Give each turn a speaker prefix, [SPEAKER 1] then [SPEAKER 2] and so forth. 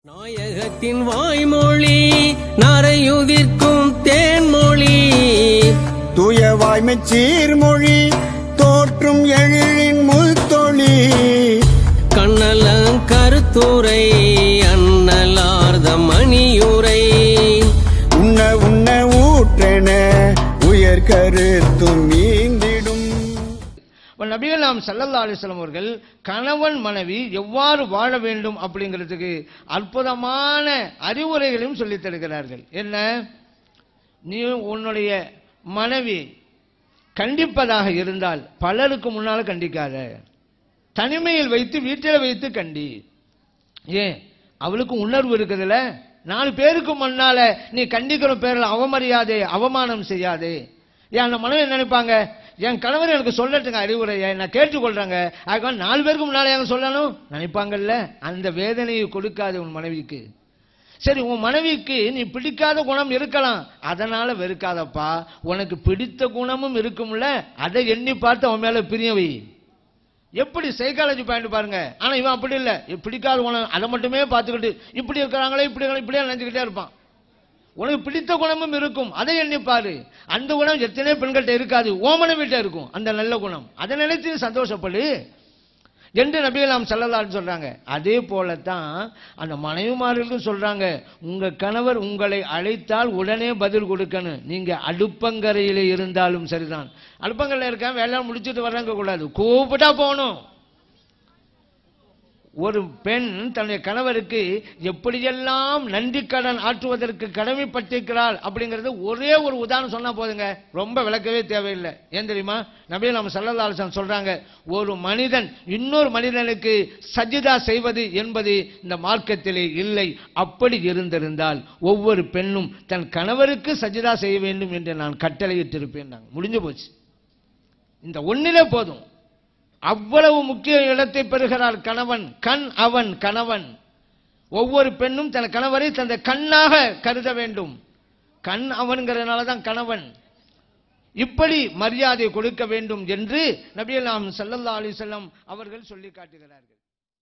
[SPEAKER 1] நாயகத்தின் வாய்மொழி நரையுதிர்க்கும் தேன்மொழி
[SPEAKER 2] தூய வாய்மைச் சீர்மொழி தோற்றும் எழிலின் முத்தொளி
[SPEAKER 1] கண்ணலம் கருத்துரை அன்னலார்த மணியுரை
[SPEAKER 2] உண்ண உண்ண ஊற்றென உயர் கருத்தும் மீந்திடும்
[SPEAKER 3] இப்ப நபிகள் நாம் சல்லல்லா அலிஸ்லாம் அவர்கள் கணவன் மனைவி எவ்வாறு வாழ வேண்டும் அப்படிங்கிறதுக்கு அற்புதமான அறிவுரைகளையும் சொல்லித் தருகிறார்கள் என்ன நீ உன்னுடைய மனைவி கண்டிப்பதாக இருந்தால் பலருக்கு முன்னால் கண்டிக்காத தனிமையில் வைத்து வீட்டில் வைத்து கண்டி ஏன் அவளுக்கு உணர்வு இருக்குதுல்ல நாலு பேருக்கு முன்னால நீ கண்டிக்கிற பேரில் அவமரியாதை அவமானம் செய்யாதே ஏன் அந்த மனைவி என்ன நினைப்பாங்க என் கணவர் எனக்கு சொல்லட்டுங்க அறிவுரையை நான் கேட்டுக்கொள்றேங்க அதுக்காக நாலு பேருக்கு முன்னால எனக்கு சொல்லணும் நினைப்பாங்கல்ல அந்த வேதனையை கொடுக்காது உன் மனைவிக்கு சரி உன் மனைவிக்கு நீ பிடிக்காத குணம் இருக்கலாம் அதனால வெறுக்காதப்பா உனக்கு பிடித்த குணமும் இருக்கும்ல அதை எண்ணி பார்த்து அவன் மேல பிரிய வை எப்படி சைக்காலஜி பாயிண்ட் பாருங்க ஆனா இவன் அப்படி இல்ல இவன் பிடிக்காத குணம் அதை மட்டுமே பார்த்துக்கிட்டு இப்படி இருக்கிறாங்களே இப்படி இருக்காங்களே, இப்படியே நினைச்சுக்கிட்டே இருப்பான் உனக்கு பிடித்த குணமும் இருக்கும் அதை எண்ணி பாரு அந்த குணம் எத்தனை பெண்கள்கிட்ட இருக்காது ஓமன வீட்டை இருக்கும் அந்த நல்ல குணம் அதை நினைத்து சந்தோஷப்படு என்று நபிகள் நாம் செல்லலான்னு சொல்றாங்க அதே போலத்தான் அந்த மனைவிமார்களுக்கும் சொல்றாங்க உங்க கணவர் உங்களை அழைத்தால் உடனே பதில் கொடுக்கணும் நீங்க அடுப்பங்கரையிலே இருந்தாலும் சரிதான் அடுப்பங்கரையில் இருக்க வேலை முடிச்சுட்டு வர்றாங்க கூடாது கூப்பிட்டா போகணும் ஒரு பெண் தன்னுடைய கணவருக்கு எப்படியெல்லாம் நன்றி கடன் ஆற்றுவதற்கு கடமைப்பட்டிருக்கிறாள் அப்படிங்கிறது ஒரே ஒரு உதாரணம் சொன்னா போதுங்க ரொம்ப விளக்கவே தேவையில்லை ஏன் தெரியுமா நபிகள் நம்ம சல்லல்லாஹு சொல்றாங்க ஒரு மனிதன் இன்னொரு மனிதனுக்கு சஜிதா செய்வது என்பது இந்த மார்க்கத்திலே இல்லை அப்படி இருந்திருந்தால் ஒவ்வொரு பெண்ணும் தன் கணவருக்கு சஜிதா செய்ய வேண்டும் என்று நான் கட்டளையிட்டிருப்பேன் முடிஞ்சு போச்சு இந்த ஒண்ணிலே போதும் அவ்வளவு முக்கிய இடத்தை பெறுகிறார் கணவன் கண் அவன் கணவன் ஒவ்வொரு பெண்ணும் தன் கணவரை தந்த கண்ணாக கருத வேண்டும் கண் அவன்கிறதுனால தான் கணவன் இப்படி மரியாதை கொடுக்க வேண்டும் என்று நபியல்லாம் ஸல்லல்லாஹு அலைஹி வஸல்லம் அவர்கள் சொல்லி காட்டுகிறார்கள்